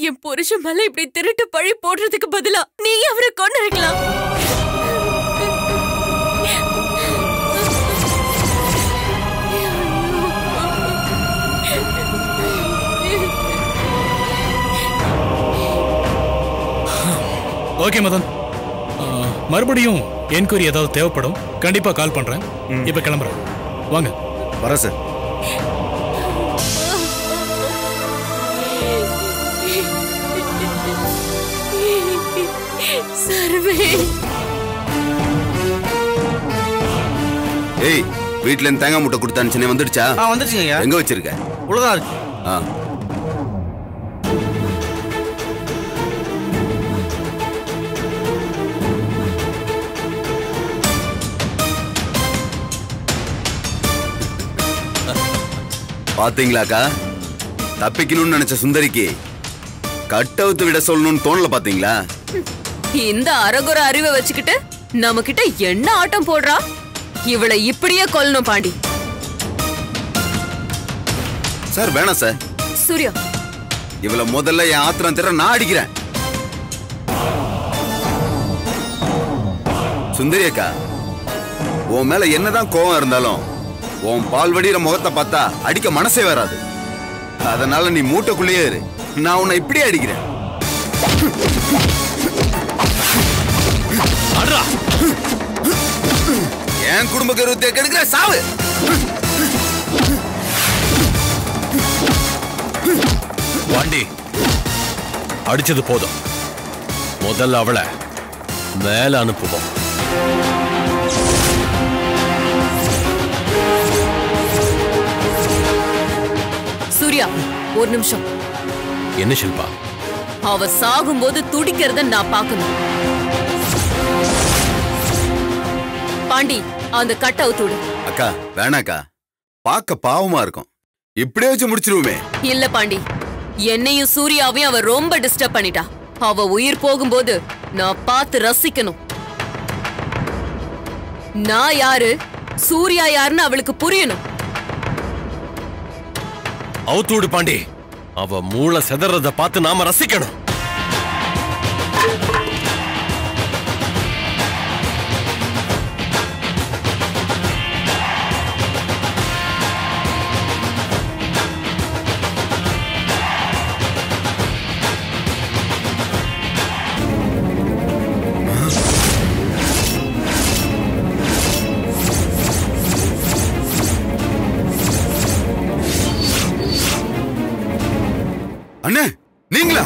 என் புருஷன் மேல இப்படி திருட்டு பழி போடுறதுக்கு பதிலா நீ அவரை கொண்டு இருக்கலாம் ஓகே மதன் ஆ, மறுபடியும் என்கொயரி ஏதாவது தேவைப்படும் கண்டிப்பா கால் பண்றேன் இப்ப கிளம்புறேன் வாங்க வரேன் சார் சர்வே ஏய் வீட்ல இருந்து தேங்காய் முட்டை கொடுத்து அனுப்பிச்சனே வந்துடுச்சா ஆ வந்துருச்சுங்க ஐயா எங்க வச்சிருக்க உள்ளதா இருக்கு ஆ பாத்தீங்களாக்கா தப்பிக்கணும்னு நினைச்ச சுந்தரிக்கு கட்டவுத்து விட சொல்லணும்னு தோணல பாத்தீங்களா இந்த அரகுர அறிவை வச்சுக்கிட்டு நம்ம கிட்ட என்ன ஆட்டம் போடுறா இவளை இப்படியே கொல்லணும் பாண்டி சார் வேணாம் சார் சூர்யா இவள முதல்ல என் ஆத்திரம் திற நான் அடிக்கிறேன் சுந்தரி அக்கா உன் மேல என்னதான் கோவம் இருந்தாலும் உன் பால் வடிகிற முகத்தை பார்த்தா அடிக்க மனசே வராது அதனால நீ மூட்டைக்குள்ளேயே இரு நான் உன்னை இப்படியே அடிக்கிறேன் என் குடும்ப கருவத்தை கெடுக்கிற சாவு வாண்டி அடிச்சது போதும் முதல்ல அவளை மேல அனுப்புவோம் சூர்யா ஒரு நிமிஷம் என்ன ஷில்பா அவ சாகும்போது துடிக்கிறத நான் பார்க்கணும் பாண்டி அந்த கட் அவுத்து விடு அக்கா வேணாக்கா பார்க்க பாவமா இருக்கும் இப்படியே வச்சு முடிச்சிருவோமே இல்ல பாண்டி என்னையும் சூர்யாவையும் அவ ரொம்ப டிஸ்டர்ப் பண்ணிட்டா அவ உயிர் போகும்போது நான் பார்த்து ரசிக்கணும் நான் யாரு சூர்யா யாருன்னு அவளுக்கு புரியணும் அவுத்தூடு பாண்டி அவ மூளை செதறத பார்த்து நாம ரசிக்கணும் அண்ணே நீங்களா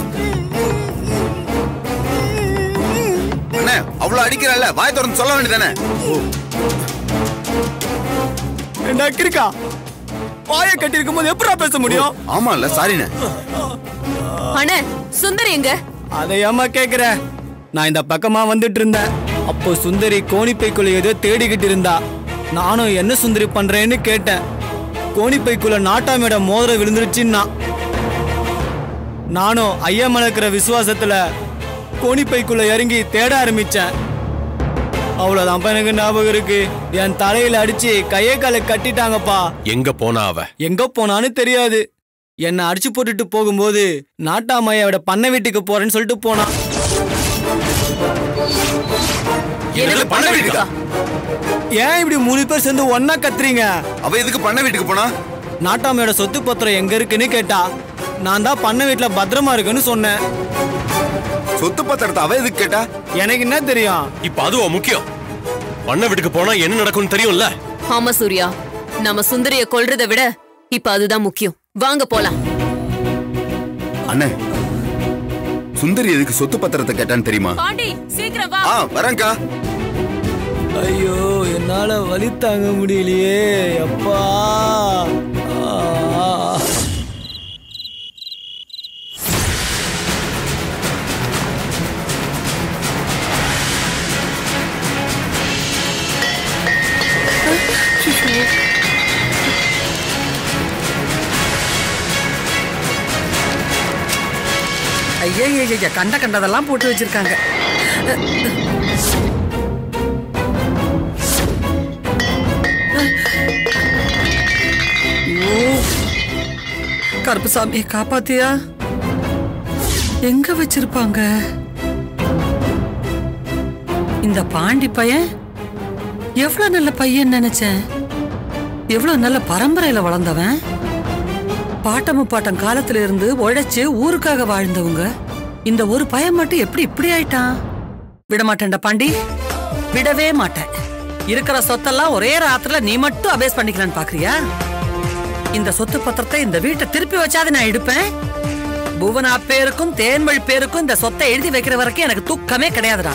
அண்ணே அவ்வளவு அடிக்கிறல்ல வாய் திறந்து சொல்ல வேண்டியதானே நக்கிருக்கா வாயை கட்டி இருக்கும்போது எப்படா பேச முடியும் ஆமா இல்ல சாரிண்ணே அண்ணே சுந்தரி எங்க அதை ஏமா கேக்குற நான் இந்த பக்கமா வந்துட்டு இருந்தேன் அப்போ சுந்தரி கோணிப்பைக்குள்ள ஏதோ தேடிக்கிட்டு இருந்தா நானும் என்ன சுந்தரி பண்றேன்னு கேட்டேன் கோணிப்பைக்குள்ள நாட்டாமையோட மோதிரம் விழுந்துருச்சுன்னா நானும் ஐயா மேல இருக்கிற விசுவாசத்துல கோணிப்பைக்குள்ள இறங்கி தேட ஆரம்பிச்சேன் அவ்வளவுதான்ப்பா எனக்கு ஞாபகம் இருக்கு என் தலையில அடிச்சு கையை காலை கட்டிட்டாங்கப்பா எங்க போனா அவ எங்க போனான்னு தெரியாது என்னை அடிச்சு போட்டுட்டு போகும்போது நாட்டாமையோட பண்ணை வீட்டுக்கு போறேன்னு சொல்லிட்டு போனான் எனக்கு பண்ண வீட்டுக்கா ஏன் இப்படி மூணு பேர் சேர்ந்து ஒன்னா கத்துறீங்க அவ எதுக்கு பண்ண வீட்டுக்கு போனா நாட்டாமையோட சொத்து பத்திரம் எங்க இருக்குன்னு கேட்டா நான் தான் பண்ணை வீட்டுல பத்திரமா இருக்குன்னு சொன்னேன் சொத்து பத்திரத்தை அவ எதுக்கு கேட்டா எனக்கு என்ன தெரியும் இப்ப அதுவா முக்கியம் பண்ண வீட்டுக்கு போனா என்ன நடக்கும்னு தெரியும்ல ஆமா சூர்யா நம்ம சுந்தரிய கொல்றதை விட இப்ப அதுதான் முக்கியம் வாங்க போலாம் அண்ணே சுந்தரி எதுக்கு சொத்து பத்திரத்தை கேட்டான்னு தெரியுமா பாண்டி சீக்கிரம் வா ஆ வரேன்க்கா ஐயோ என்னால வலி தாங்க முடியலையே அப்பா ஆ. ஐயா கண்ட கண்டதெல்லாம் போட்டு வச்சிருக்காங்க ஐயோ, கருப்புசாமி காப்பாத்தியா எங்க வச்சிருப்பாங்க இந்த பாண்டி பையன் எவ்வளவு நல்ல பையன் நினைச்சேன் எவ்வளவு நல்ல பரம்பரையில வளர்ந்தவன் பாட்டம் பாட்டம் காலத்துல இருந்து உழைச்சு ஊருக்காக வாழ்ந்தவங்க இந்த ஒரு பையன் மட்டும் எப்படி இப்படி ஆயிட்டான் விட மாட்டேன்டா பாண்டி விடவே மாட்டேன் இருக்கிற சொத்தெல்லாம் ஒரே ராத்திரில நீ மட்டும் அபேஸ் பண்ணிக்கலான்னு பாக்குறியா இந்த சொத்து பத்திரத்தை இந்த வீட்டை திருப்பி வச்சாது நான் எடுப்பேன் புவனா பேருக்கும் தேன்மொழி பேருக்கும் இந்த சொத்தை எழுதி வைக்கிற வரைக்கும் எனக்கு தூக்கமே கிடையாதுடா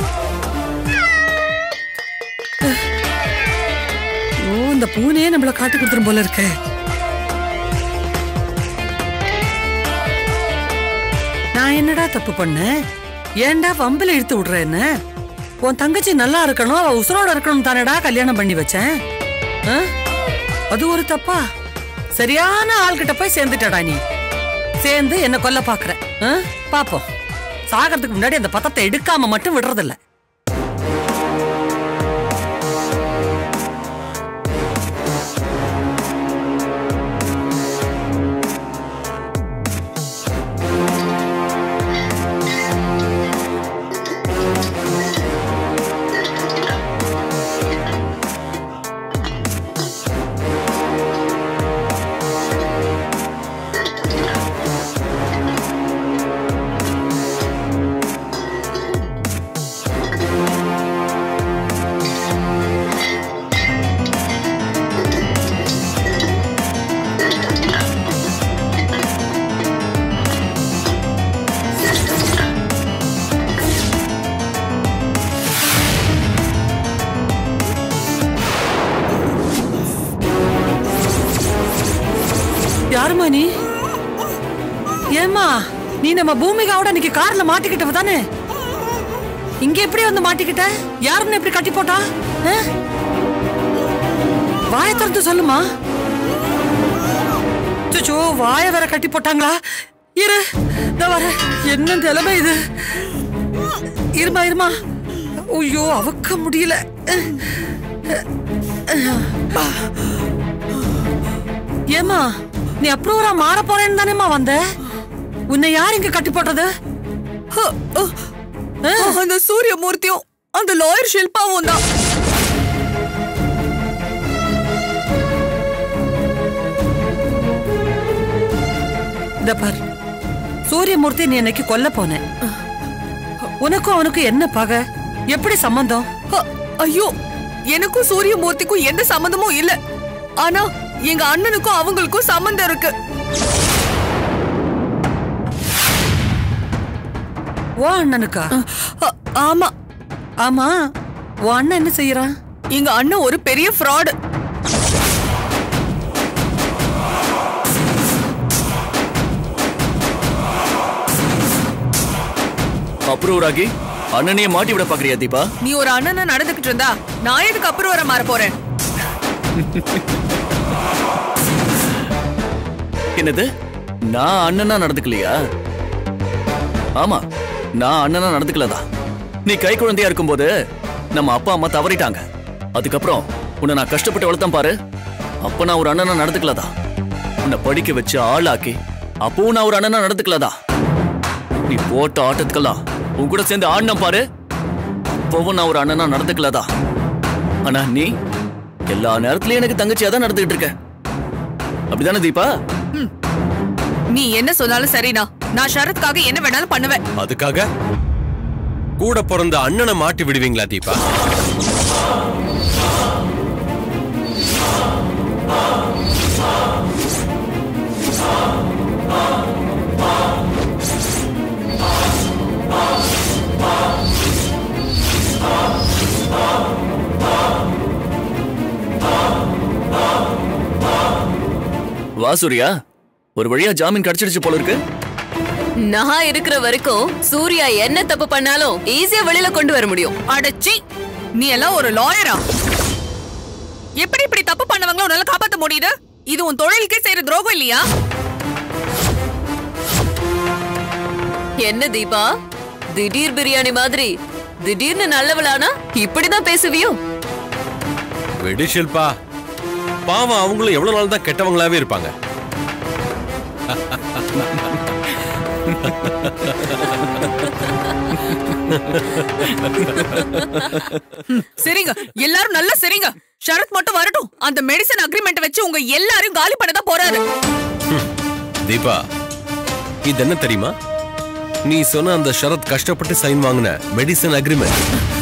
ஓ இந்த பூனையே நம்மள காட்டு கொடுத்துரும் போல இருக்கே நான் என்னடா தப்பு பண்ணேன் ஏன்டா வம்பில இழுத்து விடுற என்ன உன் தங்கச்சி நல்லா இருக்கணும் அவ உசுரோட இருக்கணும் தானடா கல்யாணம் பண்ணி வச்சேன் ஆ? அது ஒரு தப்பா சரியான ஆள்கிட்ட போய் சேர்ந்துட்டடா நீ சேர்ந்து என்ன கொல்ல பாக்குற ஆ? பாப்போம் சாகறதுக்கு முன்னாடி அந்த பத்தத்தை எடுக்காம மட்டும் விடுறதில்ல யாருமா நீ ஏமா நீ நம்ம பூமிகாவோட இன்னைக்கு கார்ல மாட்டிக்கிட்டவ தானே இங்க எப்படி வந்து மாட்டிக்கிட்ட யாருன்னு எப்படி கட்டி போட்டா ஆ? வாயை திறந்து சொல்லுமா சுச்சோ வாயை வேற கட்டி போட்டாங்களா இரு இந்த வர என்ன நிலைமை இது இருமா இருமா ஐயோ அவக்க முடியல ஏமா நீ அப்ரூவரா மாற போறேன்னு தானேமா வந்த உன்னை யார் இங்க கட்டி போட்டது அந்த சூரியமூர்த்தியும் அந்த லாயர் ஷில்பாவும் தான் இந்த பார் சூரியமூர்த்தி நீ இன்னைக்கு கொல்ல போன உனக்கும் அவனுக்கும் என்ன பகை எப்படி சம்பந்தம் அ- ஐயோ எனக்கும் சூரியமூர்த்திக்கும் எந்த சம்மந்தமும் இல்ல ஆனா எங்க அண்ணனுக்கும் அவங்களுக்கும் சம்மந்தம் இருக்கு ஓ அண்ணனுக்கா அ- ஆமா ஆமா உன் அண்ணன் என்ன செய்யறான் எங்க அண்ணன் ஒரு பெரிய ஃப்ராடு அப்ரூவ் ஆகி அண்ணனையே மாட்டி விட பாக்குறியா தீபா நீ ஒரு அண்ணனா நடந்துகிட்டு இருந்தா நான் எதுக்கு அப்புறம் வர மாற போறேன் என்னது நான் அண்ணனா நடந்துக்கலையா ஆமா நான் அண்ணனா நடந்துக்கலதா நீ கை குழந்தையா இருக்கும்போது நம்ம அப்பா அம்மா தவறிட்டாங்க அதுக்கப்புறம் உன்னை நான் கஷ்டப்பட்டு வளர்த்தேன் பாரு அப்ப நான் ஒரு அண்ணனா நடந்துக்கலதா உன்னை படிக்க வச்சு ஆளாக்கி அப்பவும் நான் ஒரு அண்ணனா நடந்துக்கலதா நீ போட்ட ஆட்டத்துக்கெல்லாம் உன் கூட சேர்ந்து ஆடினம் பாரு அப்பவும் நான் ஒரு அண்ணனா நடந்துக்கலதா ஆனா நீ எல்லா நேரத்துலயும் எனக்கு தங்கச்சியா தான் நடந்துகிட்டு இருக்க அப்படிதானே தீபா நீ என்ன சொன்னாலும் சரிண்ணா நான் ஷரத்துக்காக என்ன வேணாலும் பண்ணுவேன் அதுக்காக கூட பிறந்த அண்ணனை மாட்டி விடுவீங்களா தீபா வா சூர்யா ஒரு வழியா ஜாமீன் கிடைச்சிடுச்சு போல இருக்கு நான் இருக்கிற வரைக்கும் சூர்யா என்ன தப்பு பண்ணாலும் ஈஸியா வெளியில கொண்டு வர முடியும் அடச்சி நீ எல்லாம் ஒரு லாயரா எப்படி இப்படி தப்பு பண்ணவங்கள உன்னால காப்பாத்த முடியுது இது உன் தொழிலுக்கே செய்யற துரோகம் இல்லையா என்ன தீபா திடீர் பிரியாணி மாதிரி திடீர்னு நல்லவளானா இப்படிதான் பேசுவியோ விடு ஷில்பா பாவம் அவங்களும் எவ்வளவு நாள் தான் கெட்டவங்களாவே இருப்பாங்க சரிங்க எல்லாரும் நல்லா சரிங்க ஷரத் மட்டும் வரட்டும் அந்த மெடிசன் அக்ரிமெண்ட் வச்சு உங்க எல்லாரையும் காலி பண்ண தான் போறாரு தீபா இது என்ன தெரியுமா நீ சொன்ன அந்த ஷரத் கஷ்டப்பட்டு சைன் வாங்கின மெடிசன் அக்ரிமெண்ட்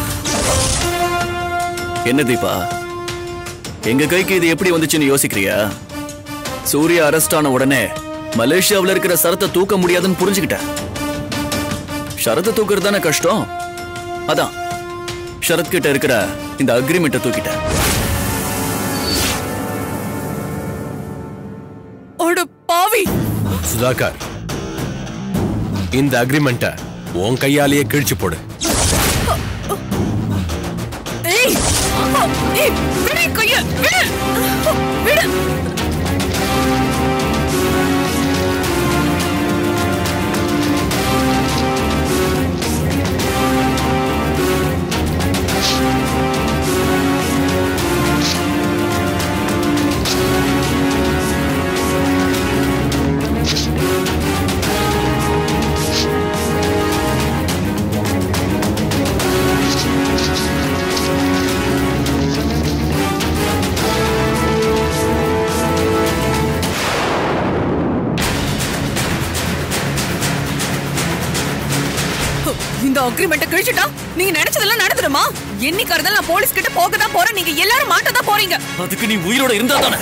என்ன தீபா எங்க கைக்கு இது எப்படி வந்துச்சுன்னு யோசிக்கிறியா சூர்யா அரெஸ்ட் ஆன உடனே மலேசியாவுல இருக்கிற சரத்தை தூக்க முடியாதுன்னு புரிஞ்சுக்கிட்டேன் ஷரத்தை தூக்குறது தானே கஷ்டம் அதான் ஷரத் கிட்ட இருக்கிற இந்த அக்ரிமெண்ட்டை தூக்கிட்டேன் அட பாவி சுதாகர் இந்த அக்ரிமெண்ட்டை உன் கையாலேயே கிழிச்சு போடு ஏய் ஏய் விடு என் கைய விடு விடு இந்த அக்ரிமெண்ட்டை கிழிச்சிட்டா நீங்க நினைச்சதெல்லாம் நடந்துடுமா என்னைக்கு இருந்தாலும் நான் போலீஸ் கிட்ட போக தான் போறேன் நீங்க எல்லாரும் மாட்ட தான் போறீங்க அதுக்கு நீ உயிரோட இருந்தா தானே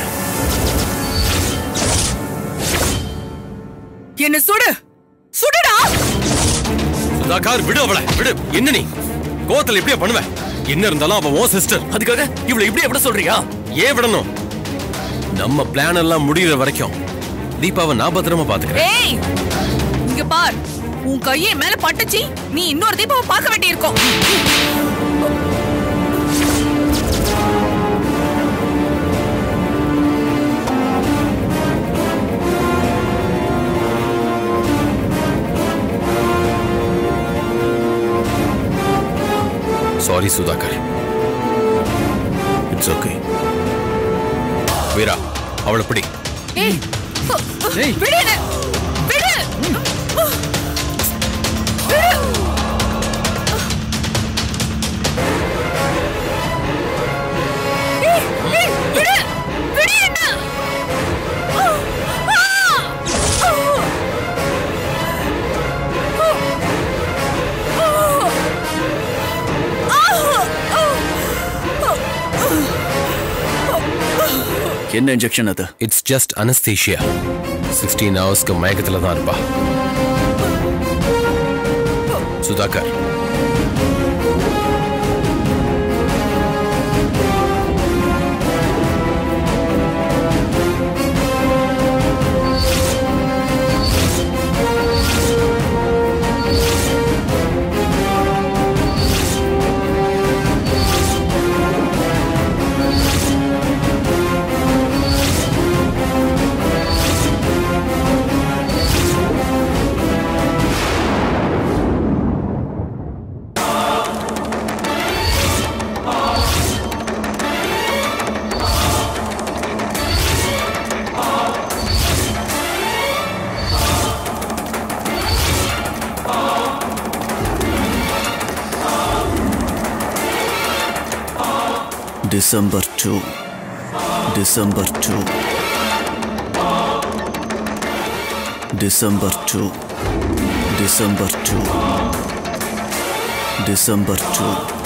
என்ன சுடு சுடுடா சுதாகர் விடு அவளை விடு என்ன நீ கோவத்துல இப்படியே பண்ணுவ என்ன இருந்தாலும் அவன் ஓ சிஸ்டர் அதுக்காக இவ்வளவு இப்படி எப்படி சொல்றியா ஏன் விடணும் நம்ம பிளான் எல்லாம் முடியிற வரைக்கும் தீபாவை நான் பத்திரமா பாத்துக்கிறேன் ஏய் இங்க பார் உன் கையை என் மேல பட்டுச்சு நீ இன்னொரு தீபாவை பார்க்க வேண்டியிருக்கும் sorry Sudhakar it's okay Veera அவளை பிடி ஏய் ஏய். விடு என்னை. விடு விடு ஏய், ஏய், விடு விடு என்னை. ஆ, ஆ, என்ன இன்ஜெக்ஷன் அது இட்ஸ் ஜஸ்ட் அனஸ்தீஷியா சிக்ஸ்டீன் ஹவர்ஸ்க்கு மயக்கத்துல தான் இருப்பா Sudhakar December two December two December two December two December two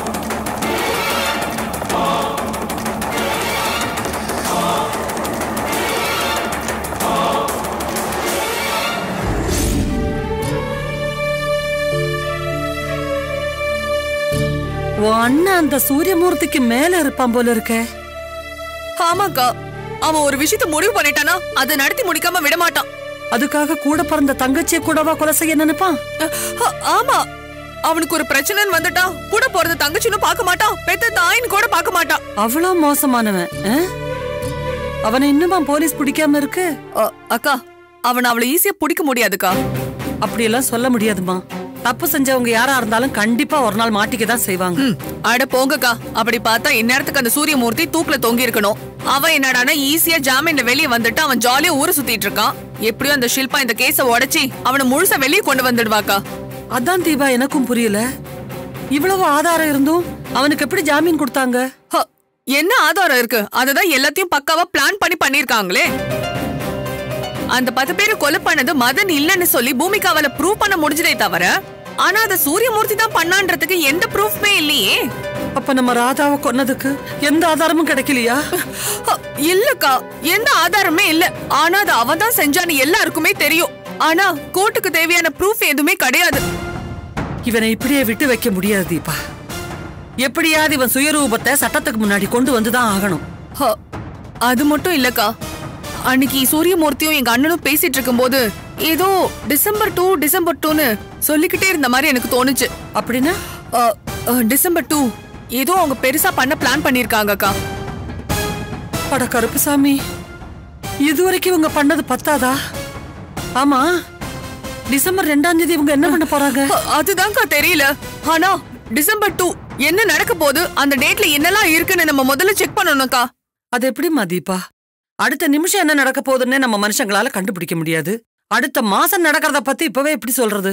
உன் அண்ணன் அந்த சூரியமூர்த்திக்கு மேல இருப்பான் போல இருக்கே ஆமாக்கா அவன் ஒரு விஷயத்த முடிவு பண்ணிட்டானா அதை நடத்தி முடிக்காம விட மாட்டான் அதுக்காக கூட பிறந்த தங்கச்சியை கூடவா கொலை செய்ய நினைப்பான் அ- ஆமா அவனுக்கு ஒரு பிரச்சனைன்னு வந்துட்டா கூட போறது தங்கச்சின்னு பார்க்க மாட்டான் பெத்த தாயின்னு கூட பார்க்க மாட்டான் அவ்வளோ மோசமானவன் ஆ? அவனை இன்னுமா போலீஸ் பிடிக்காம இருக்கு அ- அக்கா அவன் அவளை ஈஸியா பிடிக்க முடியாதுக்கா அப்படியெல்லாம் சொல்ல முடியாதுமா தப்பு செஞ்சவங்க யாரா இருந்தாலும் கண்டிப்பா ஒரு நாள் மாட்டிக்க தான் செய்வாங்க ம், அட போங்கக்கா அப்படி பார்த்தா இந்நேரத்துக்கு அந்த சூரியமூர்த்தி தூக்குல தொங்கி இருக்கணும் அவன் என்னடானா ஈஸியா ஜாமீன்ல வெளியே வந்துட்டு அவன் ஜாலியா ஊரை சுத்திட்டு இருக்கான் எப்படியும் அந்த ஷில்பா இந்த கேஸ உடைச்சி அவனை முழுசா வெளியே கொண்டு வந்துடுவாக்கா அதான் தீபா எனக்கும் புரியல இவ்வளவு ஆதாரம் இருந்தும் அவனுக்கு எப்படி ஜாமீன் கொடுத்தாங்க ஹ, என்ன ஆதாரம் இருக்கு அததான் எல்லாத்தையும் பக்காவா பிளான் பண்ணி பண்ணிருக்காங்களே அந்த பத்து பேரை கொலை பண்ணது மதன் இல்லைன்னு சொல்லி பூமிகாவால ப்ரூவ் பண்ண முடிஞ்சதே தவிர ஆனா அத சூரியமூர்த்தி தான் பண்ணான்றதுக்கு எந்த ப்ரூஃப்மே இல்லையே அப்ப நம்ம ராதாவை கொன்னதுக்கு எந்த ஆதாரமும் கிடைக்கலையா ஹ, இல்லக்கா எந்த ஆதாரமே இல்ல ஆனா அது அவன் தான் செஞ்சான்னு எல்லாருக்குமே தெரியும் ஆனா கோர்ட்டுக்கு தேவையான ப்ரூஃப் எதுவுமே கிடையாது இவனை இப்படியே விட்டு வைக்க முடியாது தீபா எப்படியாவது இவன் சுயரூபத்தை சட்டத்துக்கு முன்னாடி கொண்டு வந்துதான் ஆகணும் ஹ, அது மட்டும் இல்லக்கா அன்னைக்கு சூரியமூர்த்தியும் எங்க அண்ணனும் பேசிட்டு இருக்கும்போது ஏதோ டிசம்பர் டூ டிசம்பர் டூன்னு சொல்லிக்கிட்டே இருந்த மாதிரி எனக்கு தோணுச்சு அப்படின்னா அ, அ, டிசம்பர் டூ ஏதோ அவங்க பெருசா பண்ண பிளான் பண்ணிருக்காங்கக்கா அட கருப்புசாமி இதுவரைக்கும் இவங்க பண்ணது பத்தாதா ஆமா டிசம்பர் ரெண்டாம் தேதி இவங்க என்ன பண்ண போறாங்க அ, அதுதான்க்கா தெரியல ஆனா டிசம்பர் டூ என்ன நடக்க போகுது அந்த டேட்ல என்னெல்லாம் இருக்குன்னு நம்ம முதல்ல செக் பண்ணணும்க்கா அது எப்படிம்மா தீபா அடுத்த நிமிஷம் என்ன நடக்க போகுதுன்னே நம்ம மனுஷங்களால கண்டுபிடிக்க முடியாது அடுத்த மாசம் நடக்கிறத பத்தி இப்பவே எப்படி சொல்றது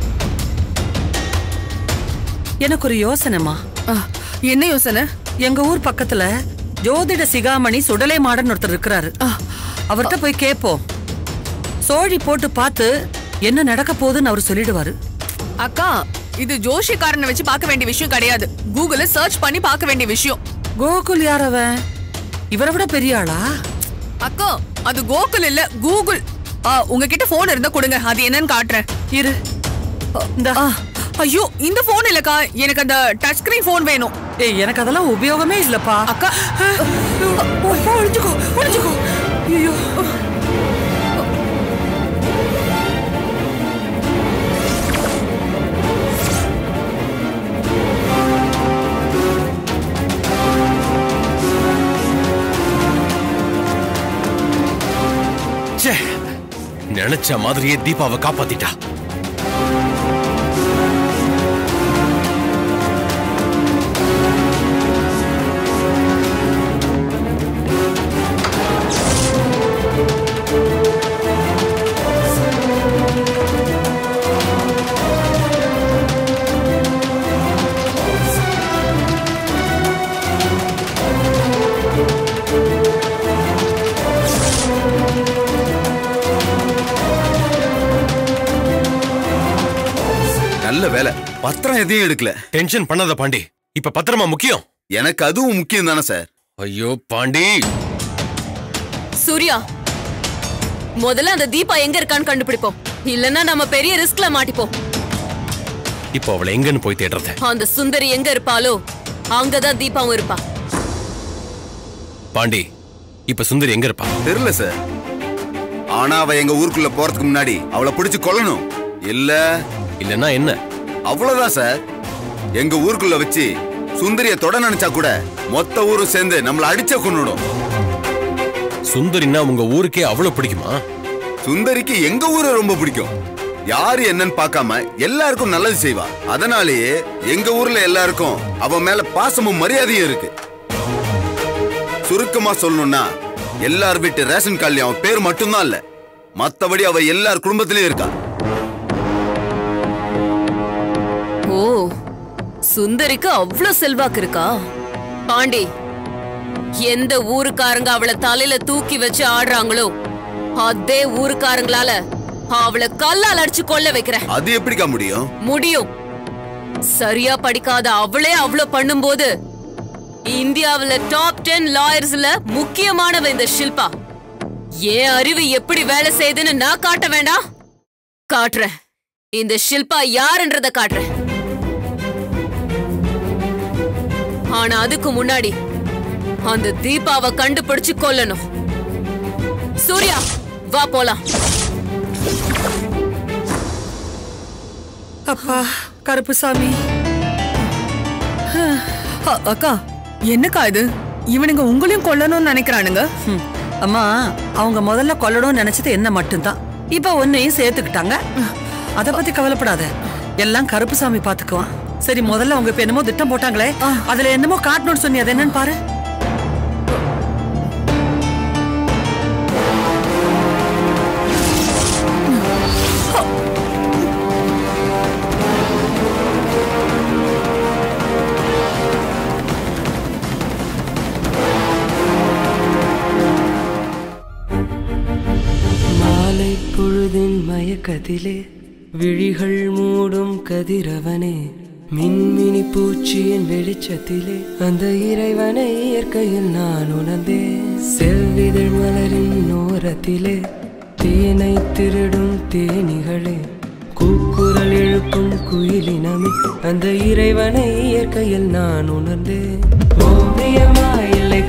எனக்கு ஒரு யோசனைமா அ, என்ன யோசனை எங்க ஊர் பக்கத்துல ஜோதிட சிகாமணி சுடலை மாடன் ஒருத்தர் இருக்கிறாரு அவர்கிட்ட போய் கேட்போம் சோழி போட்டு பார்த்து என்ன நடக்க போகுதுன்னு அவர் சொல்லிடுவாரு அக்கா இது ஜோஷிக்காரனை வச்சு பார்க்க வேண்டிய விஷயம் கிடையாது கூகுள்ல சர்ச் பண்ணி பார்க்க வேண்டிய விஷயம் கோகுல் யார் அவன் இவரை விட பெரிய ஆளா அக்கா அது கோகுல் இல்ல கூகுள் ஆ, உங்ககிட்ட போன் இருந்தா கொடுங்க அது என்னன்னு காட்டுறேன் இரு இந்த ஆ, ஐயோ இந்த போன் இல்லக்கா எனக்கு அந்த டச் ஸ்கிரீன் போன் வேணும் ஏய் எனக்கு அதெல்லாம் உபயோகமே இல்லப்பா அக்கா ஒழிஞ்சுக்கோ ஒழிஞ்சுக்கோ ஐயோ ச்சே நினைச்ச மாதிரியே தீபாவை காப்பாத்திட்டா நல்ல வேலை பத்திரம் எதையும் எடுக்கல டென்ஷன் பண்ணாத பாண்டி இப்ப பத்திரமா முக்கியம் எனக்கு அதுவும் முக்கியம் தானே சார் ஐயோ பாண்டி சூர்யா முதல்ல அந்த தீபா எங்க இருக்கான்னு கண்டுபிடிப்போம் இல்லன்னா நம்ம பெரிய ரிஸ்க்ல மாட்டிப்போம் இப்போ அவளை எங்கன்னு போய் தேடுறது அந்த சுந்தரி எங்க இருப்பாளோ அங்கதான் தீபாவும் இருப்பா பாண்டி இப்ப சுந்தரி எங்க இருப்பா தெரியல சார் ஆனா அவ எங்க ஊருக்குள்ள போறதுக்கு முன்னாடி அவளை பிடிச்சு கொல்லணும் இல்ல இல்லன்னா என்ன அவ்வளவுதான் சார் எங்க ஊருக்குள்ள வச்சு சுந்தரிய தொட நினைச்சா கூட மொத்த ஊரும் சேர்ந்து நம்மள அடிச்ச கொன்னுடும் சுந்தரின்னா உங்க ஊருக்கே அவ்வளவு பிடிக்குமா சுந்தரிக்கு எங்க ஊரை ரொம்ப பிடிக்கும் யாரு என்னன்னு பார்க்காம எல்லாருக்கும் நல்லது செய்வா அதனாலேயே எங்க ஊர்ல எல்லாருக்கும் அவ மேல பாசமும் மரியாதையும் இருக்கு சுருக்கமா சொல்லணும்னா எல்லார் வீட்டு ரேஷன் கார்டுலயும் அவன் பேர் மட்டும்தான் இல்ல மத்தபடி அவ எல்லார் குடும்பத்திலயும் இருக்கா ஓ சுந்தரிக்கு அவ்ளோ செல்வாக்கு இருக்கா பாண்டி எந்த ஊருக்காரங்க அவளை தலையில தூக்கி வச்சு ஆடுறாங்களோ அதே ஊருக்காரங்களால அவளை கல்லால் அடிச்சு கொல்ல வைக்கிறேன் அது எப்படிக்கா முடியும் முடியும் சரியா படிக்காத அவளே அவ்ளோ பண்ணும்போது இந்தியாவுல டாப் டென் லாயர்ஸ்ல முக்கியமானவ இந்த ஷில்பா ஏன் அறிவு எப்படி வேலை செய்யுதுன்னு நான் காட்ட வேண்டாம் காட்டுறேன் இந்த ஷில்பா யாருன்றத காட்டுறேன் ஆனா அதுக்கு முன்னாடி அந்த தீபாவை கண்டுபிடிச்சு கொல்லணும் சூர்யா வா போலாம் அப்பா கருப்புசாமி அ- அக்கா என்னக்கா இது இவனுங்க உங்களையும் கொல்லணும்னு நினைக்கிறானுங்க ஹம், அம்மா அவங்க முதல்ல கொல்லணும்னு நினைச்சது என்ன மட்டும்தான் இப்ப உன்னையும் சேர்த்துக்கிட்டாங்க அத பத்தி கவலைப்படாத எல்லாம் கருப்புசாமி பாத்துக்குவான் சரி முதல்ல அவங்க இப்ப என்னமோ திட்டம் போட்டாங்களே அதுல என்னமோ காட்டணும்னு சொன்னி அது என்னன்னு பாரு வெளிச்சத்திலே விழிகள் மூடும் கதிரவனே மின்மினி பூச்சியின் வெளிச்சத்திலே அந்த இறைவனை இயற்கையில் நான் உணர்ந்தேன் செவ்விதழ் மலரின் ஓரத்திலே தேனை திருடும் தேனிகளே கூக்குரல் எழுப்பும் குயிலினமே அந்த இறைவனை இயற்கையில் நான் உணர்ந்தேன் ஓவியமா இல்லை